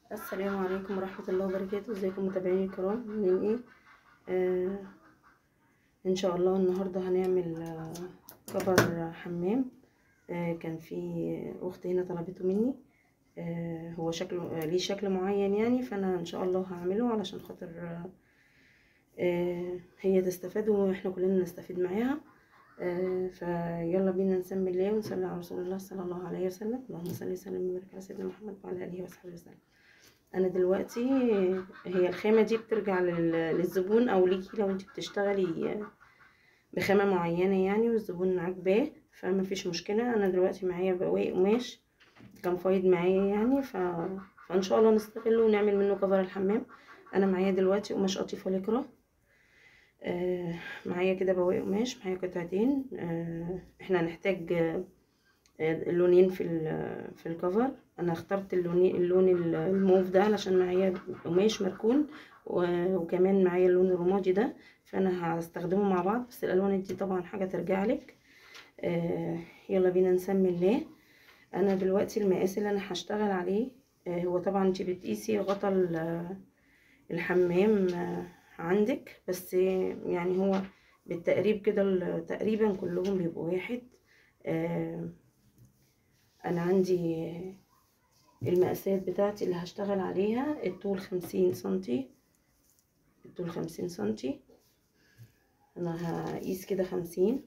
السلام عليكم ورحمة الله وبركاته ازيكم متابعيني الكرام عاملين ايه آه ان شاء الله النهاردة هنعمل آه كفر حمام آه كان في اختي هنا طلبته مني آه هو شكله آه ليه شكل معين يعني فانا ان شاء الله هعمله علشان خاطر آه آه هي تستفاد واحنا كلنا نستفيد معاها آه فيلا بينا نسمي الله ونصلي على رسول الله صلى الله عليه وسلم اللهم صل وسلم وبارك على سيدنا محمد وعلى اله وصحبه وسلم انا دلوقتي هي الخامه دي بترجع لل- للزبون او ليكي لو انت بتشتغلي بخامه معينه يعني والزبون عاجباه فما فيش مشكله انا دلوقتي معايا بواقي قماش كان فايض معايا يعني ف... فان شاء الله نستغله ونعمل منه كفر الحمام انا معايا دلوقتي قماش قطيفه لكرة آه معايا كده بواقي قماش معايا قطعتين آه احنا هنحتاج آه اللونين في ال- في الكفر انا اخترت اللونين اللون الموف ده علشان معايا قماش مركون و- وكمان معايا اللون الرمادي ده فانا هستخدمه مع بعض بس الالوان دي طبعا حاجه ترجع لك آه يلا بينا نسمي الله انا دلوقتي المقاس اللي انا هشتغل عليه آه هو طبعا انت بتقيسي غطا ال- الحمام آه عندك بس يعني هو بالتقريب كده ال- تقريبا كلهم بيبقوا واحد آه انا عندي المقاسات بتاعتي اللي هشتغل عليها الطول خمسين سنتي الطول خمسين سنتي انا هقيس كده خمسين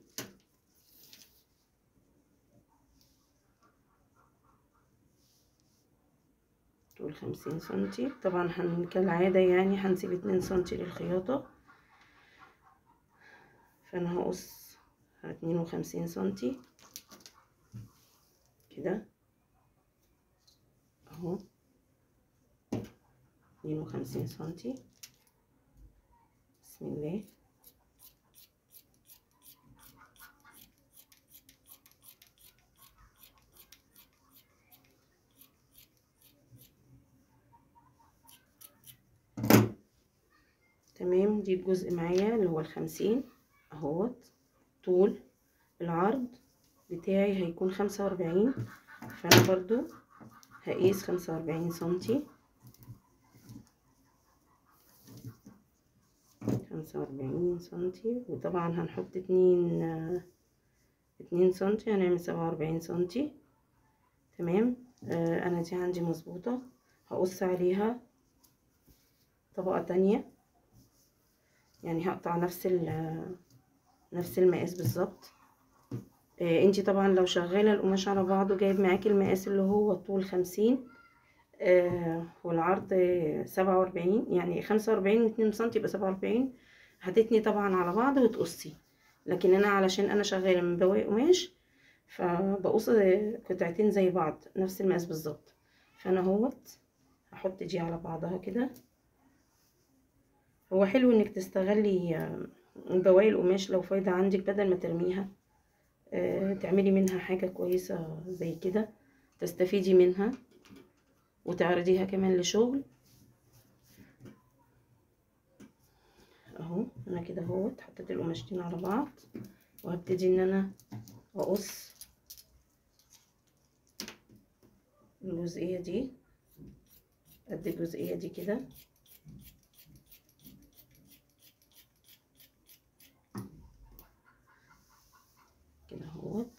طول خمسين سنتي طبعا هن كالعادة يعني هنسيب اتنين سنتي للخياطة فانا هقص اتنين وخمسين سنتي كده اهو اتنين وخمسين سنتي بسم الله تمام دي الجزء معايا اللي هو الخمسين اهوت طول العرض بتاعي هيكون خمسة واربعين فانا برضو هقيس خمسة واربعين سنتي خمسة واربعين سنتي وطبعا هنحط اتنين اتنين سنتي هنعمل سبعة واربعين سنتي تمام آه انا دي عندي مظبوطة هقص عليها طبقة تانية يعني هقطع نفس نفس المقاس بالظبط آه انتي طبعا لو شغالة القماش على بعضه جايب معاكي المقاس اللي هو الطول خمسين آه والعرض سبعة واربعين يعني خمسة واربعين اتنين سنتي يبقى سبعة واربعين هتتني طبعا على بعض وتقصي لكن انا علشان انا شغالة من بواقي قماش فبقص قطعتين زي بعض نفس المقاس بالظبط فانا اهوت هحط دي على بعضها كده هو حلو انك تستغلي بواقي القماش لو فايضة عندك بدل ما ترميها آه تعملي منها حاجة كويسة زي كده تستفيدي منها وتعرضيها كمان لشغل اهو انا كده اهوت حطيت القماشتين على بعض وهبتدي ان انا اقص الجزئية دي قد الجزئية دي كده كده اهوت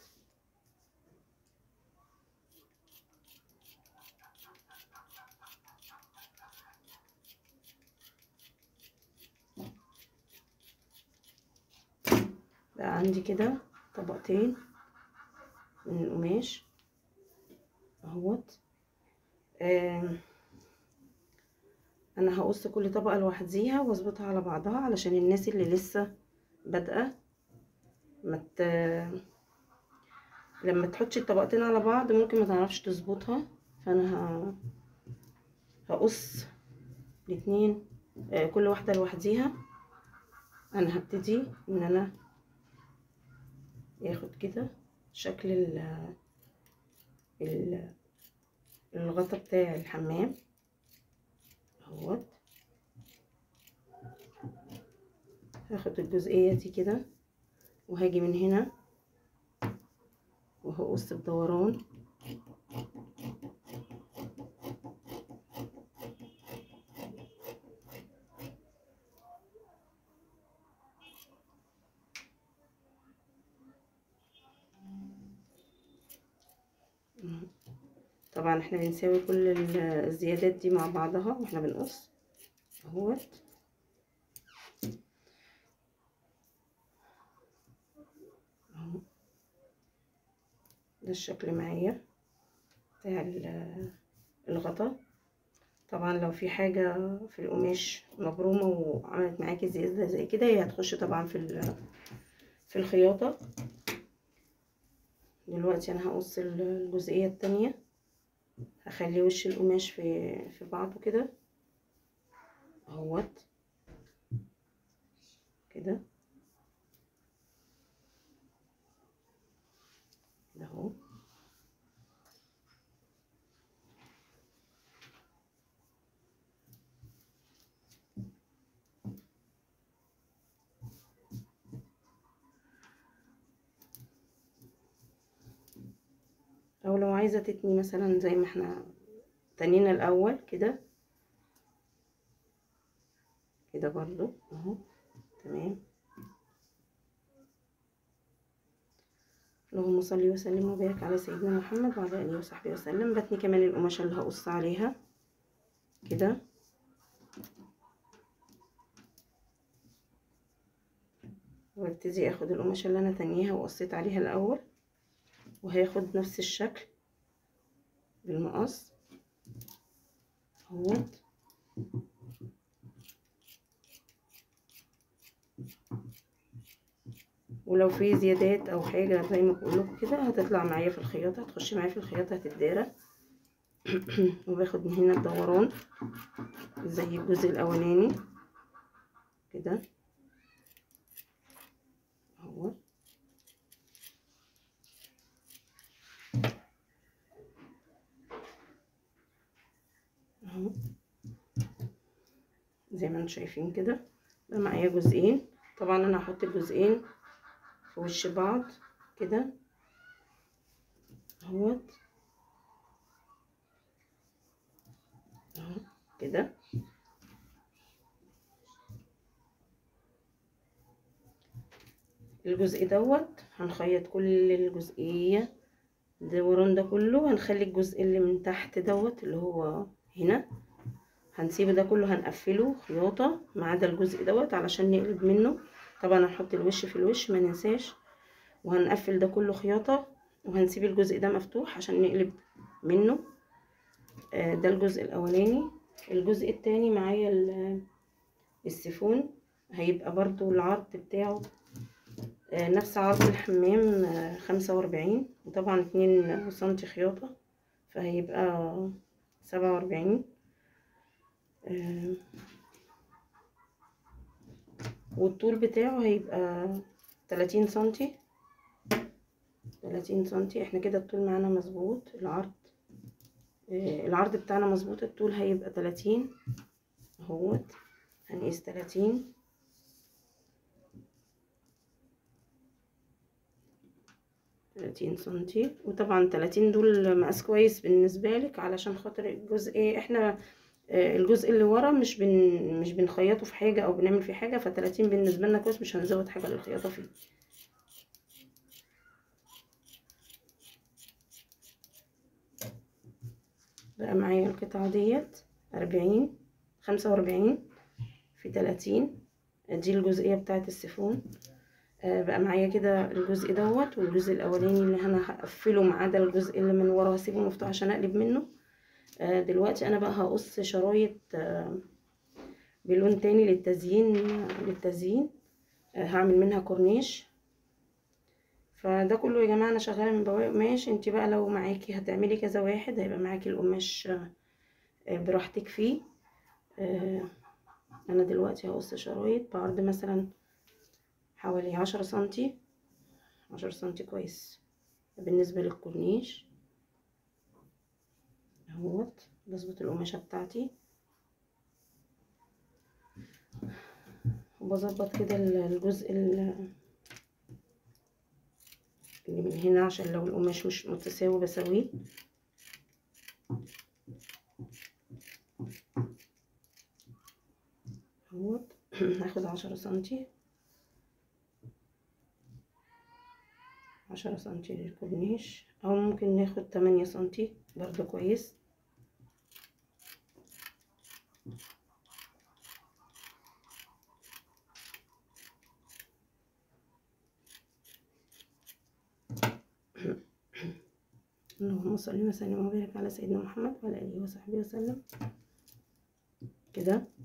بقى عندي كده طبقتين من القماش اهوت انا هقص كل طبقه لوحديها واظبطها على بعضها علشان الناس اللي لسه بادئه مت لما تحطي الطبقتين على بعض ممكن ما تعرفش تظبطها فانا ه... هقص الاتنين آه كل واحده لوحديها انا هبتدي ان انا ياخد كده شكل ال ال الغطا بتاع الحمام اهوت هاخد الجزئيه دي كده وهاجي من هنا وهقص بدوران طبعا احنا بنساوي كل ال- الزيادات دي مع بعضها واحنا بنقص اهوت اهو ده الشكل معايا بتاع ال- الغطا طبعا لو في حاجة في القماش مبرومة وعملت معاكي زيادة زي كده هي هتخش طبعا في ال- في الخياطة دلوقتي انا هقص ال- الجزئية التانية هخلي وش القماش في في بعضه كده اهوت كده كده اهو او لو عايزه تتني مثلا زي ما احنا تنينا الاول كده كده برضو اهو تمام اللهم صل وسلم وبارك على سيدنا محمد وعلى اله وصحبه وسلم بتني كمان القماشه اللي هقص عليها كده وابتدي اخد القماشه اللي انا تانيها وقصيت عليها الاول وهاخد نفس الشكل بالمقص اهوت ولو في زيادات او حاجه زي ما بقول لكم كده هتطلع معايا في الخياطه هتخش معايا في الخياطه هتتدارى وباخد من هنا الدوران زي الجزء الاولاني كده اهو اهو زي ما انتم شايفين كده بقى معايا جزئين طبعا انا هحط الجزئين في وش بعض كده اهوت اهو كده الجزء دوت هنخيط كل الجزئية الدوران ده كله هنخلي الجزء اللي من تحت دوت اللي هو هنا هنسيبه ده كله هنقفله خياطة ما عدا الجزء دوت علشان نقلب منه طبعا هنحط الوش في الوش ما ننساش وهنقفل ده كله خياطة وهنسيب الجزء ده مفتوح عشان نقلب منه آه ده الجزء الاولاني الجزء التاني معايا السيفون هيبقى برضو العرض بتاعه آه نفس عرض الحمام آه خمسة واربعين وطبعا اتنين سنتي خياطة فهيبقى سبعة واربعين والطول بتاعه هيبقى تلاتين سنتي تلاتين سنتي احنا كده الطول معانا مظبوط العرض العرض بتاعنا مظبوط الطول هيبقى تلاتين اهوت هنقيس تلاتين تلاتين سنتي وطبعا تلاتين دول مقاس كويس بالنسبة لك علشان خاطر الجزء ايه احنا الجزء اللي ورا مش بن مش بنخيطه في حاجة او بنعمل فيه حاجة فتلاتين بالنسبة لنا كويس مش هنزود حاجة للخياطة فيه بقى معايا القطعة ديت أربعين خمسة وأربعين في تلاتين دي الجزئية بتاعة السيفون آه بقى معايا كده الجزء دوت والجزء الأولاني اللي أنا هقفله ما عدا الجزء اللي من ورا هسيبه مفتوح عشان أقلب منه آه دلوقتي أنا بقى هقص شرايط آه بلون تاني للتزيين للتزيين هعمل منها كورنيش فده كله يا جماعه انا شغاله من بواقي قماش انت بقى لو معاكي هتعملي كذا واحد هيبقى معاكي القماش براحتك فيه انا دلوقتي هقص شرايط بعرض مثلا حوالي عشرة سنتي عشرة سنتي كويس بالنسبه للكورنيش اهوت بظبط القماشه بتاعتي وبظبط كده الجزء اللي من هنا عشان لو القماش مش متساوي بسويه اهوت هاخد عشرة سنتي عشرة سنتي للكورنيش او ممكن ناخد تمانية سنتي برضو كويس اللهم صل وسلم وبارك على سيدنا محمد وعلى اله وصحبه وسلم كده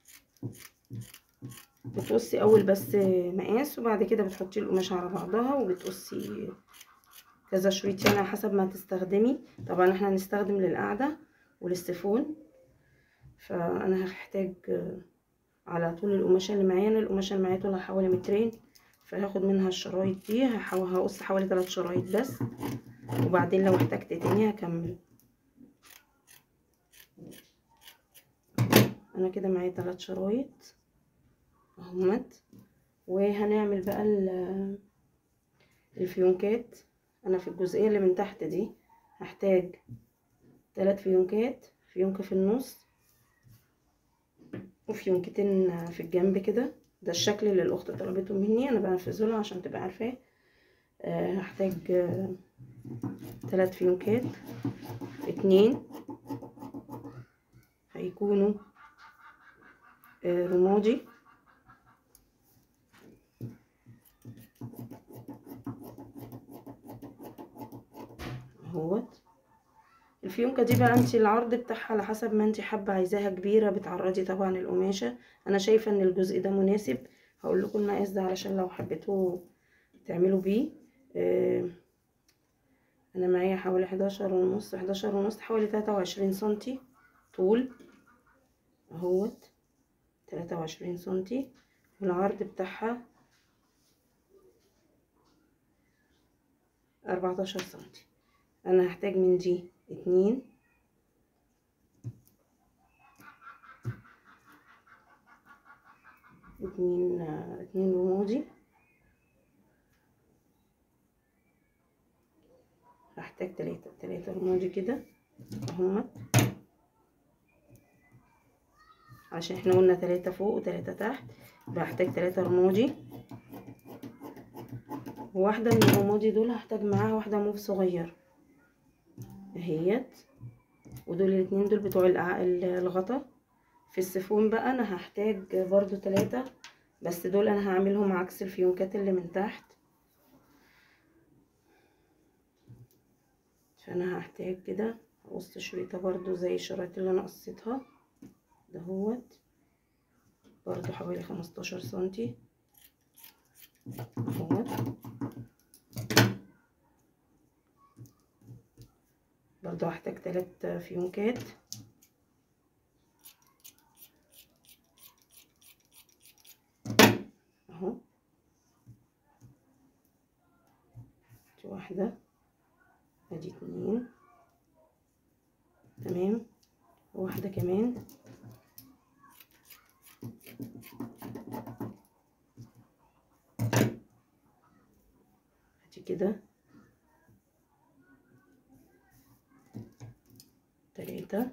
بتقصي اول بس مقاس وبعد كده بتحطي القماش على بعضها وبتقصي كذا شريط يعني على حسب ما تستخدمي طبعا احنا هنستخدم للقعده وللسيفون فانا هحتاج على طول القماشه اللي معايا انا القماشه اللي معايا طولها حوالي مترين فهاخد منها الشرايط دي هقص حوالي ثلاث شرايط بس وبعدين لو احتجت تاني هكمل انا كده معايا ثلاث شرايط اهمت وهنعمل بقى الفيونكات انا في الجزئيه اللي من تحت دي هحتاج ثلاث فيونكات فيونكه في النص وفيونكتين في الجنب كده ده الشكل اللي الاخت طلبته مني انا بنفذه لها عشان تبقى عارفاه أه هحتاج أه ثلاث فيونكات اتنين هيكونوا أه رمادي اهوت الفيونكه دي بقى انت العرض بتاعها على حسب ما انت حابه عايزاها كبيره بتعرضي طبعا القماشه انا شايفه ان الجزء ده مناسب هقول لكم المقاس ده علشان لو حبيتوا تعملوا بيه آه انا معايا حوالي حداشر ونص حداشر ونص حوالي تلاتة وعشرين سنتي طول اهوت تلاتة وعشرين سنتي والعرض بتاعها اربعتاشر سنتي انا هحتاج من دي اتنين اتنين اتنين رمادي هحتاج تلاتة تلاتة رمادي كده اهمت عشان احنا قلنا تلاتة فوق وتلاتة تحت بحتاج تلاتة رمادي وواحدة من الرمادي دول هحتاج معاها واحدة موف صغير اهيت ودول الاتنين دول بتوع الغطا في السيفون بقى انا هحتاج برضو تلاتة بس دول انا هعملهم عكس الفيونكات اللي من تحت فانا هحتاج كده اقص شريطة برضو زي الشرايط اللي انا قصيتها دهوت برضو حوالي خمستاشر سنتي اهوت برضو هحتاج تلات فيونكات اهو دي واحدة ادي اتنين تمام وواحدة كمان ادي كده تلاتة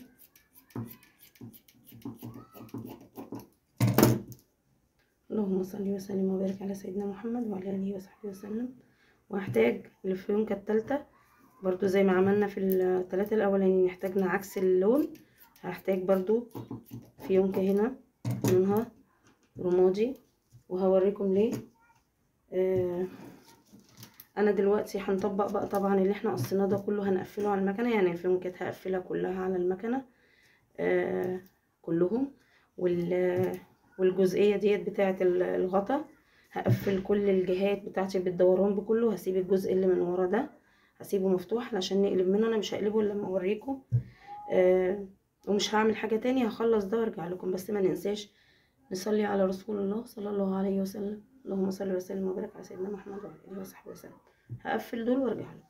اللهم صل وسلم وبارك على سيدنا محمد وعلى اله وصحبه وسلم وهحتاج الفيونكة التالتة برضو زي ما عملنا في التلاتة الاولانيين احتاجنا عكس اللون هحتاج برضو فيونكة هنا لونها رمادي وهوريكم ليه آه انا دلوقتي هنطبق بقى طبعا اللي احنا قصيناه ده كله هنقفله على المكنه يعني الفيونكات هقفلها كلها على المكنه آه كلهم وال والجزئيه ديت بتاعه الغطا هقفل كل الجهات بتاعتي بالدوران بكله هسيب الجزء اللي من ورا ده هسيبه مفتوح علشان نقلب منه انا مش هقلبه الا لما اوريكم آه ومش هعمل حاجه تانية هخلص ده وارجع لكم بس ما ننساش نصلي على رسول الله صلى الله عليه وسلم اللهم صل وسلم وبارك على سيدنا محمد وعلى اله وصحبه وسلم هقفل دول وارجع لكم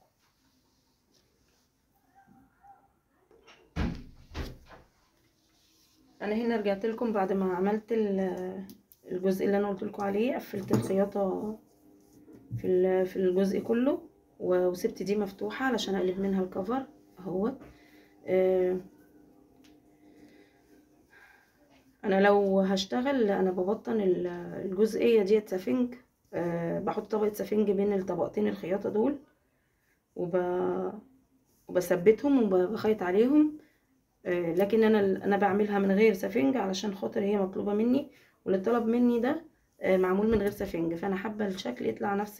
انا هنا رجعت لكم بعد ما عملت الجزء اللي انا قلت لكم عليه قفلت الخياطه في في الجزء كله وسبت دي مفتوحه علشان اقلب منها الكفر اهوت آه انا لو هشتغل انا ببطن الجزئيه ديت سفنج أه بحط طبقة سفنج بين الطبقتين الخياطة دول وب... وبثبتهم وبخيط عليهم أه لكن انا انا بعملها من غير سفنج علشان خاطر هي مطلوبة مني واللي طلب مني ده أه معمول من غير سفنج فانا حابة الشكل يطلع نفس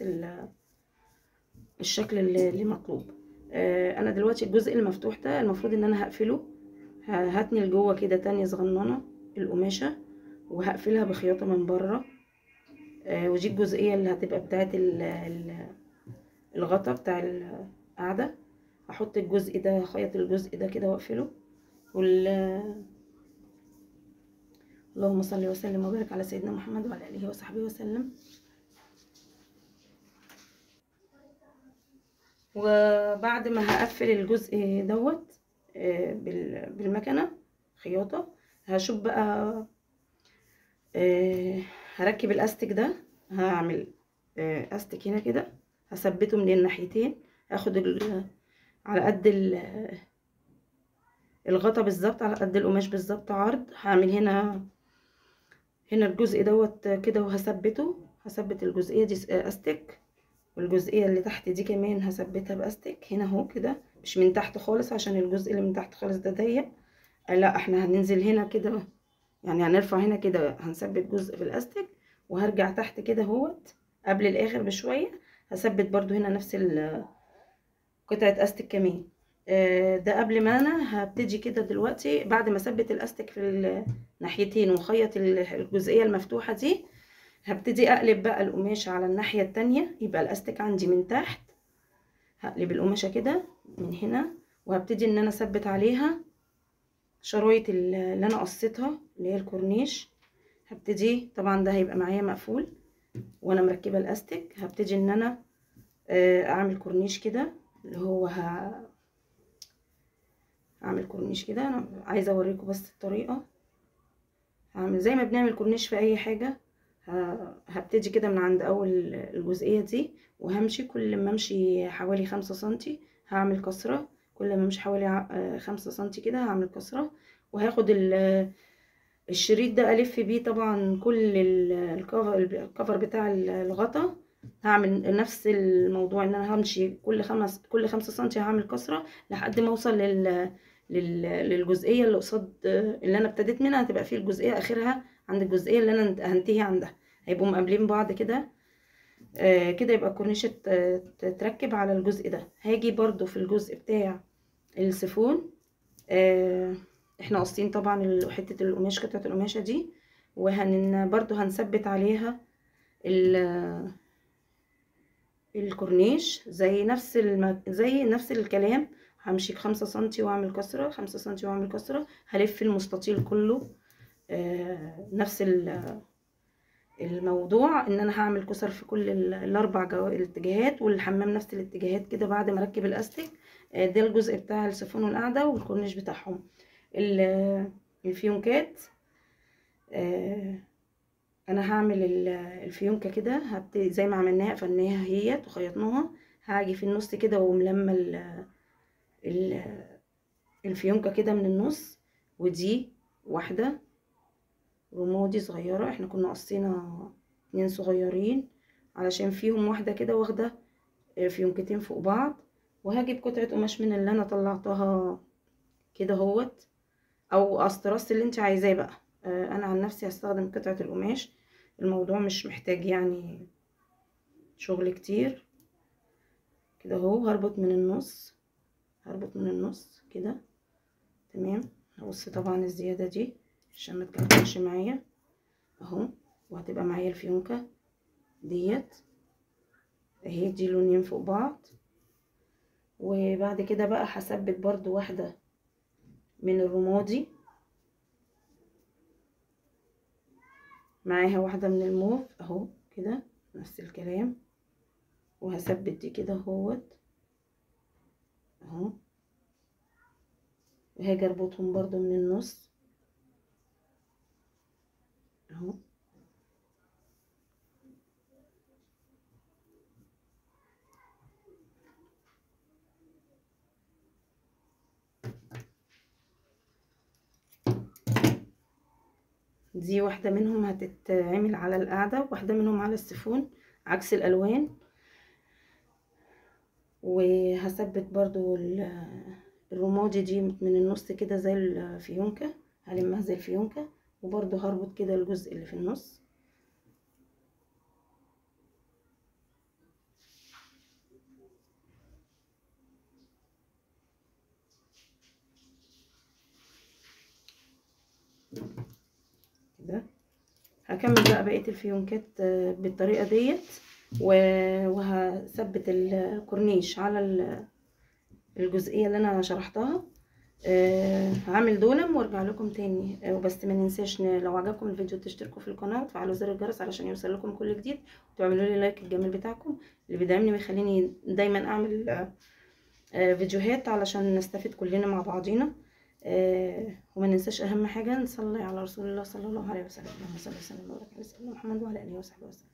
الشكل اللي, اللي مطلوب أه انا دلوقتي الجزء المفتوح ده المفروض ان انا هقفله هاتني لجوه كده تانية صغننة القماشة وهقفلها بخياطة من بره آه ودي الجزئية اللي هتبقى بتاعت الغطا بتاع القعدة هحط الجزء ده هخيط الجزء ده كده واقفله وال اللهم صل وسلم وبارك على سيدنا محمد وعلى اله وصحبه وسلم وبعد ما هقفل الجزء دوت بالمكنه خياطه هشوف بقى هركب الاستك ده هعمل استك هنا كده هثبته من الناحيتين هاخد على قد الغطا بالظبط على قد القماش بالظبط عرض هعمل هنا هنا الجزء دوت كده وهثبته هثبت الجزئيه دي استك والجزئيه اللي تحت دي كمان هثبتها باستك هنا اهو كده مش من تحت خالص عشان الجزء اللي من تحت خالص ده ضيق لا احنا هننزل هنا كده يعني هنرفع هنا كده هنثبت جزء بالاستك وهرجع تحت كده اهوت قبل الاخر بشويه هثبت برضو هنا نفس قطعه استك كمان آه ده قبل ما انا هبتدي كده دلوقتي بعد ما اثبت الاستك في الناحيتين وخيط الجزئيه المفتوحه دي هبتدي اقلب بقى القماشه على الناحيه التانية يبقى الاستك عندي من تحت هقلب القماشه كده من هنا وهبتدي ان انا اثبت عليها شرايط اللي انا قصيتها اللي هي الكورنيش هبتدي طبعا ده هيبقى معايا مقفول وانا مركبه الاستك هبتدي ان انا اعمل كورنيش كده اللي هو ه... هعمل كورنيش كده انا عايزه اوريكم بس الطريقه هعمل زي ما بنعمل كورنيش في اي حاجه هبتدي كده من عند اول الجزئيه دي وهمشي كل ما امشي حوالي خمسة سنتي هعمل كسره كل ما امشي حوالي خمسة سنتي كده هعمل كسره وهاخد الشريط ده الف بيه طبعا كل الكفر بتاع الغطا هعمل نفس الموضوع ان انا همشي كل خمس كل خمسة سنتي هعمل كسره لحد ما اوصل لل للجزئيه اللي قصاد اللي انا ابتديت منها هتبقى فيه الجزئيه اخرها عند الجزئيه اللي انا هنتهي عندها هيبقوا مقابلين بعض كده آه كده يبقى الكورنيش تركب على الجزء ده هاجي برضو في الجزء بتاع السيفون آه احنا قاصين طبعا حته القماش قطعه القماشه دي وهن برضو هنثبت عليها الكورنيش زي نفس الم... زي نفس الكلام همشي خمسة سنتي واعمل كسرة خمسة سنتي واعمل كسرة هلف المستطيل كله آه نفس الموضوع ان انا هعمل كسر في كل الاربع جو... الاتجاهات والحمام نفس الاتجاهات كده بعد ما اركب الاستك آه ده الجزء بتاع السيفون والقاعده والكورنيش بتاعهم الفيونكات آه انا هعمل الفيونكه كده هبتدي زي ما عملناها قفلناها هي وخيطناها هاجي في النص كده وملمه الفيونكه كده من النص ودي واحده رمادي صغيره احنا كنا قصينا اتنين صغيرين علشان فيهم واحده كده واخده فيونكتين فوق بعض وهجيب قطعه قماش من اللي انا طلعتها كده اهوت او قص اللي انت عايزاه بقى انا عن نفسي هستخدم قطعه القماش الموضوع مش محتاج يعني شغل كتير كده اهو هربط من النص هربط من النص كده تمام هقص طبعا الزياده دي عشان ما تكلكعش معايا اهو وهتبقى معايا الفيونكه ديت اهي دي لونين فوق بعض وبعد كده بقى هثبت برضو واحده من الرمادي معاها واحدة من الموف اهو كده نفس الكلام وهثبت دي كده اهوت اهو وهاجي اربطهم برضو من النص اهو دي واحدة منهم هتتعمل على القاعدة وواحدة منهم على السيفون عكس الالوان وهثبت برضو الرمادي دي من النص كده زي الفيونكة هلمها زي الفيونكة وبرضو هربط كده الجزء اللي في النص كده هكمل بقى بقية الفيونكات بالطريقة ديت وهثبت الكورنيش على الجزئية اللي انا شرحتها هعمل دولم وارجع لكم تاني وبس ما ننساش لو عجبكم الفيديو تشتركوا في القناة وتفعلوا زر الجرس علشان يوصل لكم كل جديد وتعملوا لي لايك الجميل بتاعكم اللي بيدعمني ويخليني دايما اعمل فيديوهات علشان نستفيد كلنا مع بعضينا وما ننساش اهم حاجه نصلي على رسول الله صلى الله عليه وسلم اللهم صل وسلم وبارك على سيدنا محمد وعلى اله وصحبه وسلم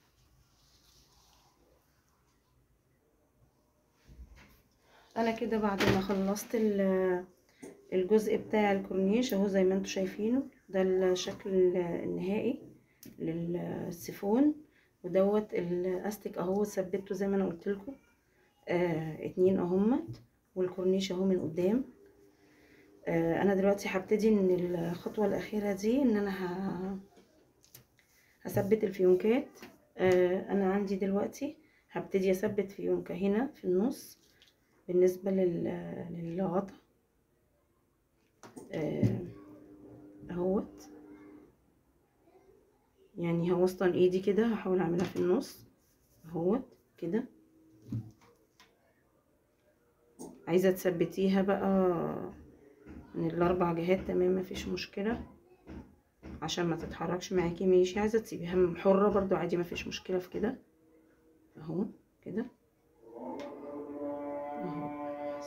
انا كده بعد ما خلصت الجزء بتاع الكورنيش اهو زي ما انتم شايفينه ده الشكل النهائي للسيفون ودوت الاستيك اهو ثبته زي ما انا قلت لكم آه اتنين اهمت والكورنيش اهو من قدام آه انا دلوقتي هبتدي ان الخطوه الاخيره دي ان انا ه... هثبت الفيونكات آه انا عندي دلوقتي هبتدي اثبت فيونكه هنا في النص بالنسبه لل... للغطا اهوت يعني هوسطن ايدي كده هحاول اعملها في النص اهوت كده عايزه تثبتيها بقى من الاربع جهات تمام مفيش مشكله عشان ما تتحركش معاكي ماشي عايزه تسيبيها حره برضو عادي مفيش مشكله في كده اهو كده اهو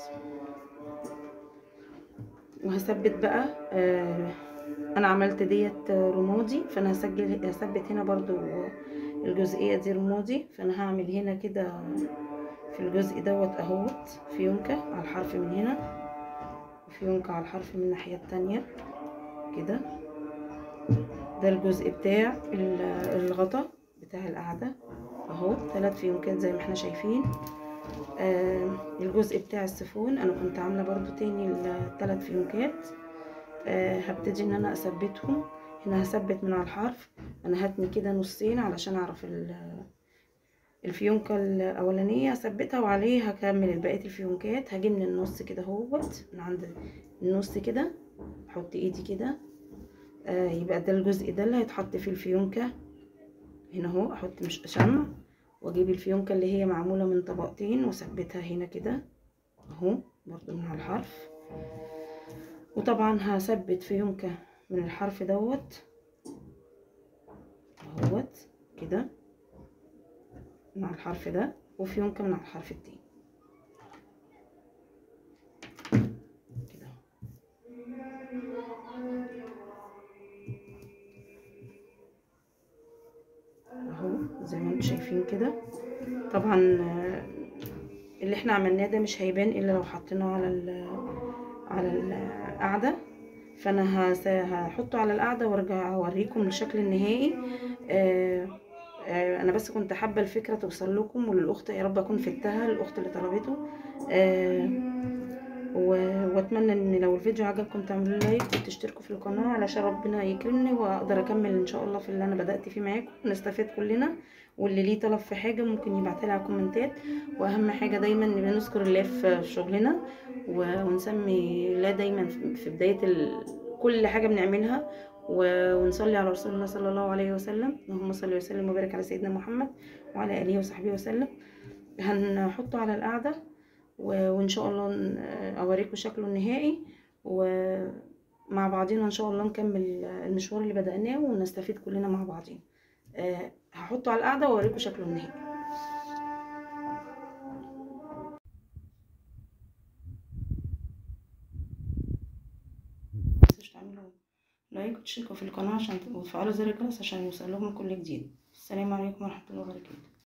وهثبت بقى آه انا عملت ديت رمادي فانا هسجل هثبت هنا برضو الجزئيه دي رمادي فانا هعمل هنا كده في الجزء دوت اهوت فيونكة على الحرف من هنا وفيونكة على الحرف من الناحية التانية كده ده الجزء بتاع الغطا بتاع القعدة اهو ثلاث فيونكات زي ما احنا شايفين آه الجزء بتاع السيفون انا كنت عاملة برضو تاني الثلاث فيونكات آه هبتدي ان انا اثبتهم هنا هثبت من على الحرف انا هتني كده نصين علشان اعرف الفيونكة الأولانية هثبتها وعليه هكمل بقية الفيونكات هاجي من النص كده اهوت من عند النص كده احط ايدي كده آه يبقى ده الجزء ده اللي هيتحط فيه الفيونكة هنا اهو احط مش شمع واجيب الفيونكة اللي هي معمولة من طبقتين واثبتها هنا كده اهو برضو من على الحرف وطبعا هثبت فيونكة من الحرف دوت اهوت كده مع الحرف ده وفيونكة من على الحرف التاني كده اهو زي ما انتم شايفين كده طبعا اللي احنا عملناه ده مش هيبان الا لو حطيناه على ال على القعده فانا هحطه على القعده وارجع اوريكم الشكل النهائي آه انا بس كنت حابه الفكره توصل لكم وللاخت يا رب اكون فدتها الاخت اللي طلبته آه واتمنى ان لو الفيديو عجبكم تعملوا لايك وتشتركوا في القناه علشان ربنا يكرمني واقدر اكمل ان شاء الله في اللي انا بدات فيه معاكم نستفيد كلنا واللي ليه طلب في حاجه ممكن يبعتها لي على الكومنتات واهم حاجه دايما نبقى نذكر الله في شغلنا ونسمي الله دايما في بدايه كل حاجه بنعملها ونصلي على رسول الله صلى الله عليه وسلم اللهم صل وسلم وبارك على سيدنا محمد وعلى اله وصحبه وسلم هنحطه على القعده وان شاء الله اوريكم شكله النهائي ومع بعضنا ان شاء الله نكمل المشوار اللي بدأناه ونستفيد كلنا مع بعضين هحطه على القعده واوريكم شكله النهائي لايك وتشتركوا في القناة عشان وتفعلوا زر الجرس عشان يوصل لكم كل جديد السلام عليكم ورحمة الله وبركاته